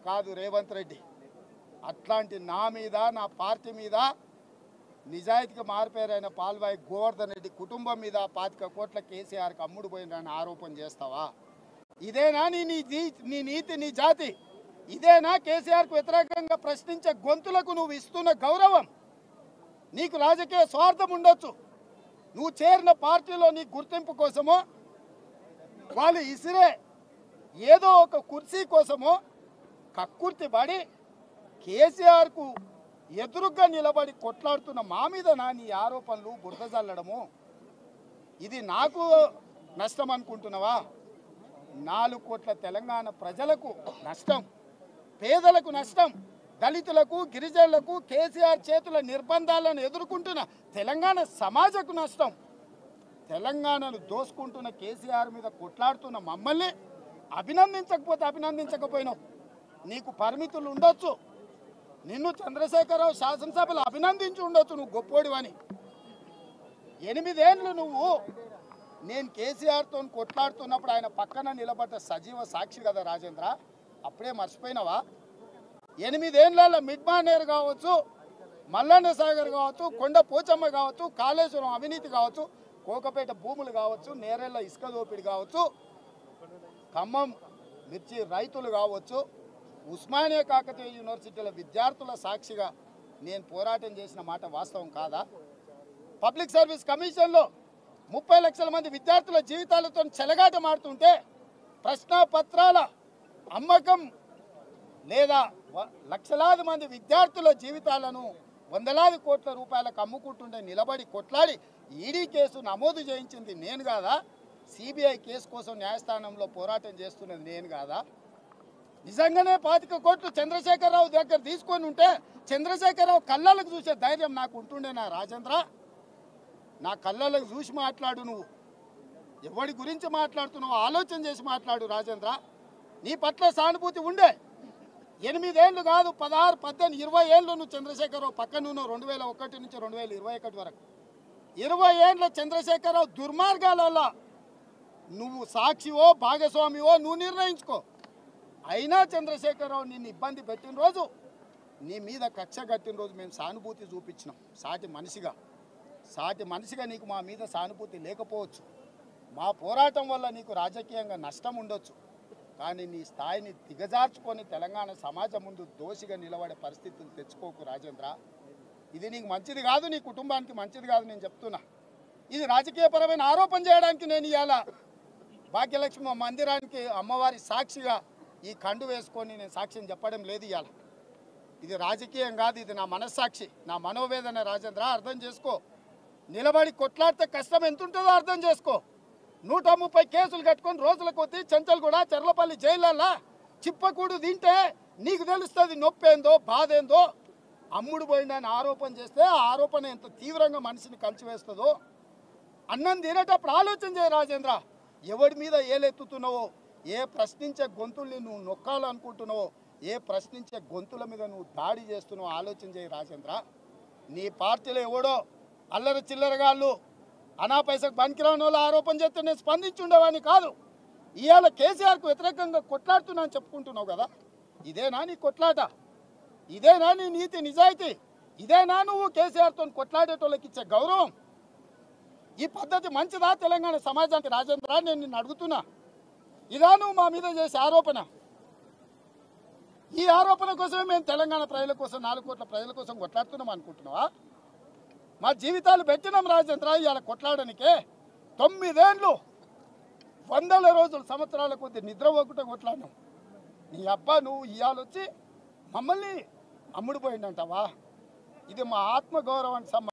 కాదు రేవంత్ రెడ్డి అట్లాంటి నా మీద నా పార్టీ మీద నిజాయితీగా మారిపోయారైన పాల్వాయి గోవర్ధన్ రెడ్డి కుటుంబం మీద పాతిక కోట్ల కేసీఆర్కి అమ్ముడు పోయినని ఆరోపణ చేస్తావా ఇదేనా నీ నీ జీ- నీ నీతి నీ జాతి ఇదేనా కేసీఆర్కు వ్యతిరేకంగా ప్రశ్నించే గొంతులకు నువ్వు ఇస్తున్న గౌరవం నీకు రాజకీయ స్వార్థం ఉండొచ్చు నువ్వు చేరిన పార్టీలో నీ గుర్తింపు కోసమో వాళ్ళు ఇసిరే ఏదో ఒక కుర్చీ కోసమో కక్కుర్తి పడి కేసీఆర్కు ఎదురుగ్గా నిలబడి కొట్లాడుతున్న మా మీద నా నీ ఆరోపణలు బురద చల్లడము ఇది నాకు నష్టం అనుకుంటున్నావా నాలుగు కోట్ల తెలంగాణ ప్రజలకు నష్టం పేదలకు నష్టం దళితులకు గిరిజనులకు కేసీఆర్ చేతుల నిర్బంధాలను ఎదుర్కొంటున్న తెలంగాణ సమాజకు నష్టం తెలంగాణను దోసుకుంటున్న కేసీఆర్ మీద కొట్లాడుతున్న మమ్మల్ని అభినందించకపోతే అభినందించకపోయినావు నీకు పరిమితులు ఉండొచ్చు నిన్ను చంద్రశేఖరరావు శాసనసభలో అభినందించి ఉండొచ్చు నువ్వు గొప్పోడివని ఎనిమిదేండ్లు నువ్వు నేను కేసీఆర్తో కొట్లాడుతున్నప్పుడు ఆయన పక్కన నిలబడ్డ సజీవ సాక్షి కదా రాజేంద్ర అప్పుడే మర్చిపోయినావా ఎనిమిదేళ్ల మిడ్ మానేర్ కావచ్చు మల్లన్న సాగర్ కావచ్చు కొండ పోచమ్మ కావచ్చు కాళేశ్వరం అవినీతి కావచ్చు కోకపేట భూములు కావచ్చు నేరెళ్ళ ఇసుక దోపిడి కావచ్చు ఖమ్మం మిర్చి రైతులు కావచ్చు ఉస్మానియా కాకతీయ యూనివర్సిటీల విద్యార్థుల సాక్షిగా నేను పోరాటం చేసిన మాట వాస్తవం కాదా పబ్లిక్ సర్వీస్ కమిషన్లో ముప్పై లక్షల మంది విద్యార్థుల జీవితాలతో చెలగాట మాడుతుంటే ప్రశ్నాపత్రాల అమ్మకం లేదా వ- లక్షలాది మంది విద్యార్థుల జీవితాలను వందలాది కోట్ల రూపాయలకు అమ్ముకుంటుండే నిలబడి కొట్లాడి ఈడీ కేసు నమోదు చేయించింది నేను కాదా సిబిఐ కేసు కోసం న్యాయస్థానంలో పోరాటం చేస్తున్నది నేను కాదా నిజంగానే పాతిక కోట్లు చంద్రశేఖరరావు దగ్గర తీసుకొని ఉంటే చంద్రశేఖరరావు కళ్ళలకు చూసే ధైర్యం నాకు ఉంటుండే నా రాజేంద్ర నా కళ్ళలకు చూసి మాట్లాడు నువ్వు ఎవడి గురించి మాట్లాడుతున్నావు ఆలోచన చేసి మాట్లాడు రాజేంద్ర నీ పట్ల సానుభూతి ఉండే ఎనిమిదేళ్ళు కాదు పదహారు పద్దెనిమిది ఇరవై ఏళ్ళు నువ్వు చంద్రశేఖరరావు పక్కన ఉన్నావు రెండు వేల ఒకటి నుంచి రెండు వేల ఇరవై ఒకటి వరకు ఇరవై ఏళ్ళ చంద్రశేఖరరావు దుర్మార్గాలలో నువ్వు సాక్షివో భాగస్వామివో నువ్వు నిర్ణయించుకో అయినా చంద్రశేఖరరావు నిన్ను ఇబ్బంది పెట్టిన రోజు నీ మీద కక్ష కట్టిన రోజు మేము సానుభూతి చూపించినాం సాటి మనిషిగా సాటి మనిషిగా నీకు మా మీద సానుభూతి లేకపోవచ్చు మా పోరాటం వల్ల నీకు రాజకీయంగా నష్టం ఉండొచ్చు కానీ నీ స్థాయిని దిగజార్చుకొని తెలంగాణ సమాజం ముందు దోషిగా నిలబడే పరిస్థితులు తెచ్చుకోకు రాజేంద్ర ఇది నీకు మంచిది కాదు నీ కుటుంబానికి మంచిది కాదు నేను చెప్తున్నా ఇది రాజకీయపరమైన ఆరోపణ చేయడానికి నేను ఇవాళ భాగ్యలక్ష్మి మందిరానికి అమ్మవారి సాక్షిగా ఈ కండు వేసుకొని నేను సాక్ష్యం చెప్పడం లేదు ఇవాళ ఇది రాజకీయం కాదు ఇది నా మనస్సాక్షి నా మనోవేదన రాజేంద్ర అర్థం చేసుకో నిలబడి కొట్లాడితే కష్టం ఎంత ఉంటుందో అర్థం చేసుకో నూట ముప్పై కేసులు కట్టుకొని రోజుల కొద్దీ చెంచల్ కూడా చెర్లపల్లి జైలల్లా చిప్పకూడు తింటే నీకు తెలుస్తుంది నొప్పి ఏందో బాధ ఏందో అమ్ముడు పోయిందని ఆరోపణ చేస్తే ఆ ఆరోపణ ఎంత తీవ్రంగా మనిషిని కలిసివేస్తుందో అన్నం తినేటప్పుడు ఆలోచన చేయ రాజేంద్ర ఎవడి మీద ఏలెత్తుతున్నావో ఏ ప్రశ్నించే గొంతుల్ని నువ్వు నొక్కాలనుకుంటున్నావో ఏ ప్రశ్నించే గొంతుల మీద నువ్వు దాడి చేస్తున్నావో ఆలోచన చేయి రాజేంద్ర నీ పార్టీలో ఎవడో అల్లరి చిల్లరగాళ్ళు అనా పైసకు పనికిరాని వాళ్ళు ఆరోపణ చేస్తే నేను స్పందించి ఉండేవాడిని కాదు ఇవాళ కేసీఆర్కు వ్యతిరేకంగా కొట్లాడుతున్నా అని చెప్పుకుంటున్నావు కదా ఇదేనా నీ కొట్లాట ఇదేనా నీ నీతి నిజాయితీ ఇదేనా నువ్వు కేసీఆర్తో కొట్లాడేటోళ్ళకి ఇచ్చే గౌరవం ఈ పద్ధతి మంచిదా తెలంగాణ సమాజానికి రాజేంద్ర నేను నిన్ను అడుగుతున్నా ఇదా నువ్వు మా మీద చేసే ఆరోపణ ఈ ఆరోపణ కోసమే మేము తెలంగాణ ప్రజల కోసం నాలుగు కోట్ల ప్రజల కోసం కొట్లాడుతున్నాం అనుకుంటున్నావా మా జీవితాలు పెట్టినాం రాజేంద్ర ఇవాళ కొట్లాడనికే తొమ్మిదేండ్లు వందల రోజులు సంవత్సరాల కొద్ది నిద్ర పోకుండా కొట్లాడినాం నీ అబ్బా నువ్వు ఇవాళ వచ్చి మమ్మల్ని అమ్ముడు పోయిందంటావా ఇది మా ఆత్మగౌరవానికి సంబంధించి